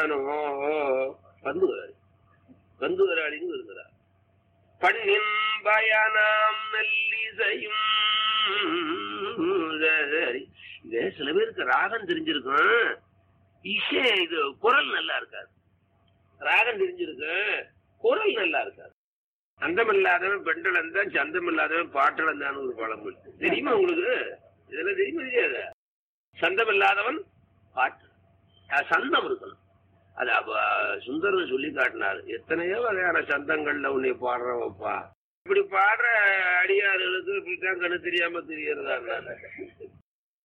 பயனோ பந்துவராளி பந்துவராளின்னு இருக்கிறார் பண்ணின் பயனாம் நல்லிசையும் சரி. இது சில பேருக்கு ராகம் தெரிஞ்சிருக்கும் இசை இது குரல் நல்லா இருக்காது ராகம் தெரிஞ்சிருக்கும் குரல் நல்லா இருக்காது அந்தம் இல்லாதவன் பெண்டல் தான் சந்தம் இல்லாதவன் பாட்டல் தான் ஒரு பழமொழி தெரியுமா உங்களுக்கு இதெல்லாம் தெரியுமா தெரியாது சந்தம் இல்லாதவன் பாட்டு அஹ் சந்தம் இருக்கணும் அது அப்ப சுந்தரர் சொல்லி காட்டினார் எத்தனையோ வகையான சந்தங்கள்ல உன்னை பாடுறவப்பா இப்படி பாடுற அடியார்களுக்கு இப்படித்தான் கண்ணு தெரியாம தெரியறதா